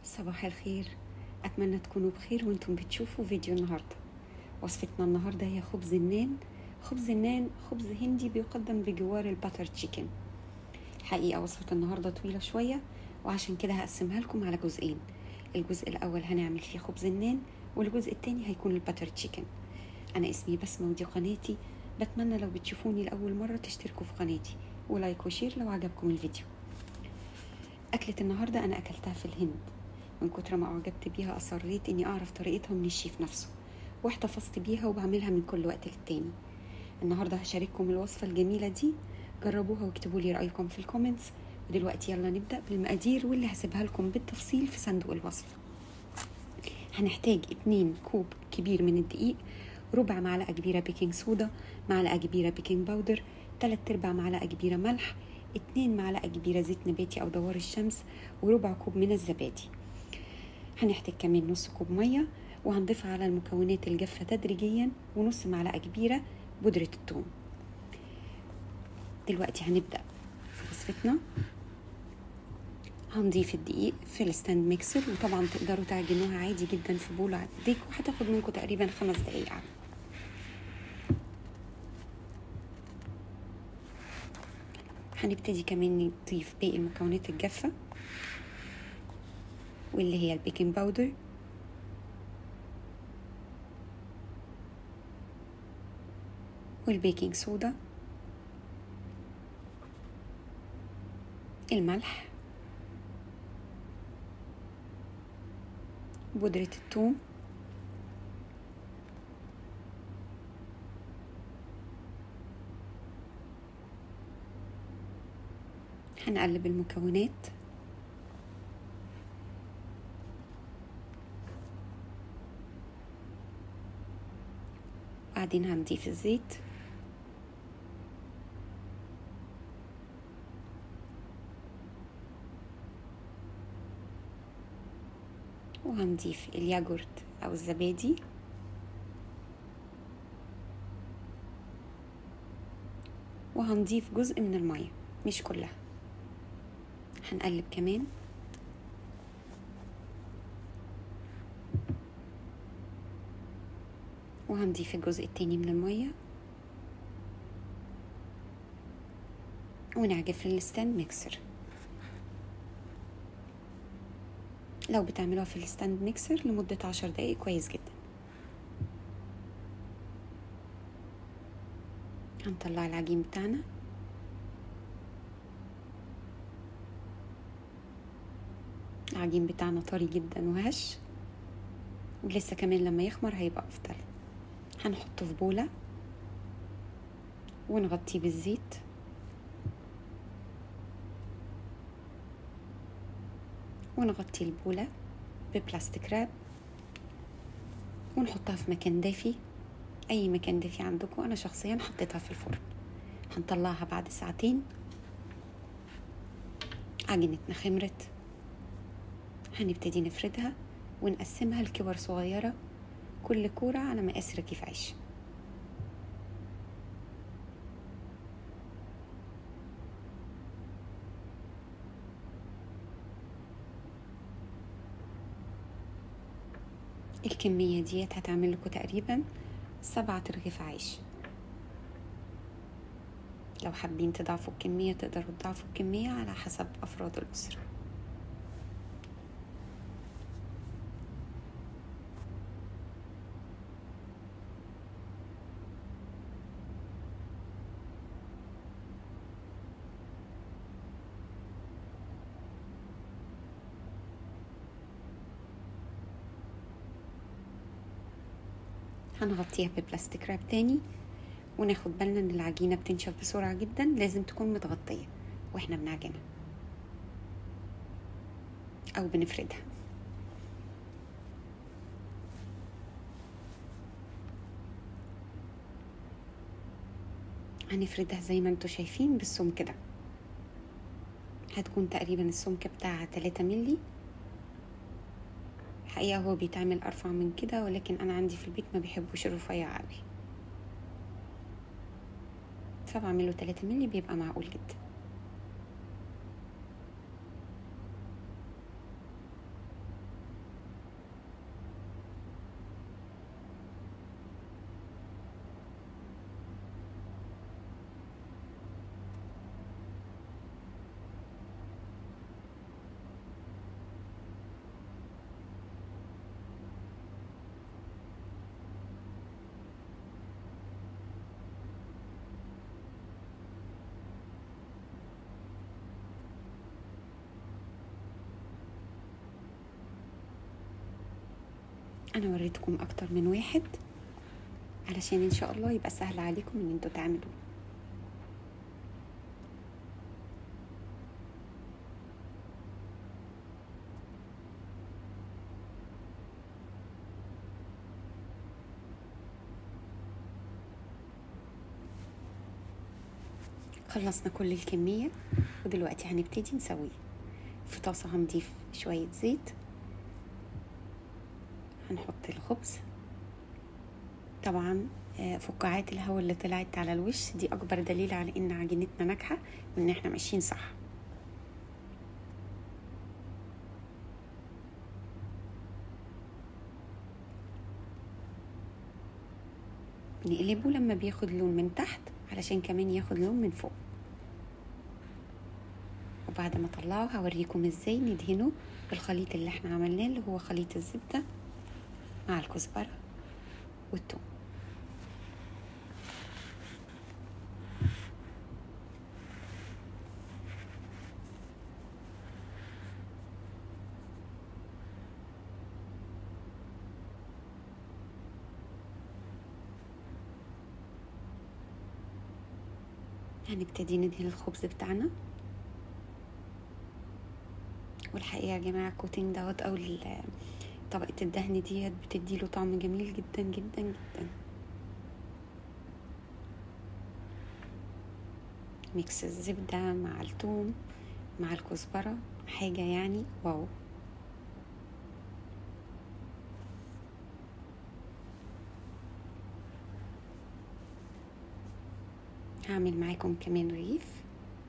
صباح الخير أتمنى تكونوا بخير وانتم بتشوفوا فيديو النهاردة وصفتنا النهاردة هي خبز النان خبز النان خبز هندي بيقدم بجوار الباتر تشيكن حقيقة وصفة النهاردة طويلة شوية وعشان كده هقسمها لكم على جزئين الجزء الأول هنعمل فيه خبز النان والجزء التاني هيكون الباتر تشيكن أنا اسمي بسمة ودي قناتي بتمنى لو بتشوفوني لأول مرة تشتركوا في قناتي ولايك وشير لو عجبكم الفيديو أكلة النهاردة أنا أكلتها في الهند من كتر ما أعجبت بيها أصريت إني أعرف طريقتها من الشيف نفسه واحتفظت بيها وبعملها من كل وقت للتاني النهاردة هشارككم الوصفة الجميلة دي جربوها واكتبوا لي رأيكم في الكومنتس ودلوقتي يلا نبدأ بالمقادير واللي هسيبها لكم بالتفصيل في صندوق الوصف هنحتاج اتنين كوب كبير من الدقيق ربع معلقة كبيرة بيكنج صودا معلقة كبيرة بيكنج باودر تلات ارباع معلقة كبيرة ملح اتنين معلقة كبيرة زيت نباتي أو دوار الشمس وربع كوب من الزبادي هنحتاج كمان نص كوب مية وهنضيف على المكونات الجافة تدريجيا ونص معلقة كبيرة بودرة الثوم دلوقتي هنبدأ في وصفتنا هنضيف الدقيق في الستاند ميكسر وطبعا تقدروا تعجنوها عادي جدا في بول على ايديكم وهتاخد منكم تقريبا خمس دقايق عادي. هنبتدي كمان نضيف باقي المكونات الجافة واللي هي البيكنج باودر والبيكنج صودا الملح بودرة الثوم هنقلب المكونات بعدين هنضيف الزيت وهنضيف الياجورت أو الزبادي وهنضيف جزء من المية مش كلها هنقلب كمان وهنضيف الجزء التاني من المية ونعجف الستاند ميكسر لو بتعملوها في الستاند ميكسر لمدة عشر دقايق كويس جدا هنطلع العجين بتاعنا العجين بتاعنا طري جدا وهش ولسه كمان لما يخمر هيبقى افضل هنحطه في بولة ونغطيه بالزيت ونغطي البولة ببلاستيك راب ونحطها في مكان دافي أي مكان دافي عندكم أنا شخصيا حطيتها في الفرن هنطلعها بعد ساعتين عجينتنا خمرت هنبتدي نفردها ونقسمها لكور صغيرة كل كورة على مقاس رغيف عيش الكمية ديت هتعمل لكم تقريبا سبعة رغيف عيش لو حابين تضعفوا الكمية تقدروا تضعفوا الكمية على حسب أفراد الأسرة هنغطيها ببلاستيك راب تاني وناخد بالنا ان العجينة بتنشف بسرعة جدا لازم تكون متغطية واحنا بنعجنها او بنفردها هنفردها زي ما انتوا شايفين بالسمك ده هتكون تقريبا السمك بتاعها 3 ملي الحقيقة هو بيتعمل أرفع من كده ولكن أنا عندي في البيت ما بيحبوش الرفيع قوي فبعمله 3 ملي بيبقى معقول جدا انا وريتكم اكتر من واحد علشان ان شاء الله يبقى سهل عليكم ان انتوا تعملوه خلصنا كل الكمية ودلوقتي هنبتدي نسويه في طاسة هنضيف شوية زيت هنحط الخبز طبعا آه، فقاعات الهواء اللي طلعت على الوش دي اكبر دليل على ان عجينتنا ناجحة وان احنا ماشيين صح نقلبه لما بياخد لون من تحت علشان كمان ياخد لون من فوق وبعد ما اطلعه هوريكم ازاي ندهنه بالخليط اللي احنا عملناه اللي هو خليط الزبدة مع الكزبرة والثوم هنبتدي ندهن الخبز بتاعنا والحقيقة يا جماعة الكوتينج دوت أو طبقة الدهن ديت بتديله طعم جميل جدا جدا جدا ميكس الزبدة مع الثوم مع الكزبرة حاجة يعني واو هعمل معاكم كمان رغيف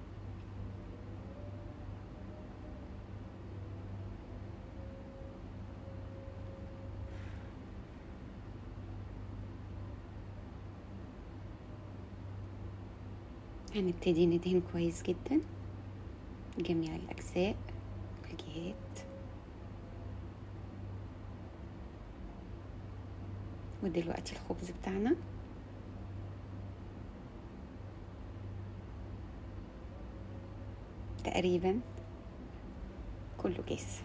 هنبتدي ندهن كويس جدا جميع الأجزاء الجهات ودلوقتي الخبز بتاعنا تقريبا كله جاهز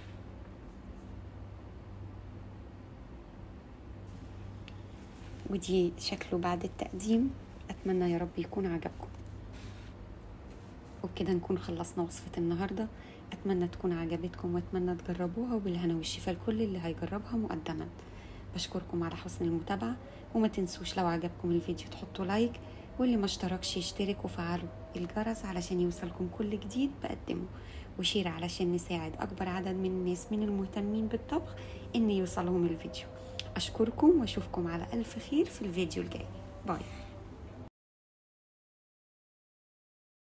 ودي شكله بعد التقديم أتمنى يا رب يكون عجبكم وبكده نكون خلصنا وصفة النهاردة أتمنى تكون عجبتكم وأتمنى تجربوها وبالهنا والشفا لكل اللي هيجربها مقدما بشكركم على حسن المتابعة وما تنسوش لو عجبكم الفيديو تحطوا لايك واللي ما اشتركش يشترك وفعلوا الجرس علشان يوصلكم كل جديد بقدمه وشير علشان نساعد أكبر عدد من الناس من المهتمين بالطبخ إن يوصلهم الفيديو أشكركم وأشوفكم على ألف خير في الفيديو الجاي باي